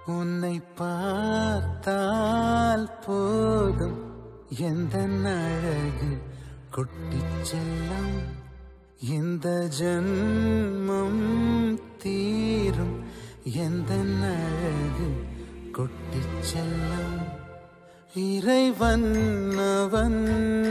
உன்னை பார்த்தால் போதும் எந்த அழகு கொட்டிச் செல்லம் இந்த ஜன்மம் தீரும் எந்த அழகு கொட்டிச் செல்லம் இறைவன் அவன்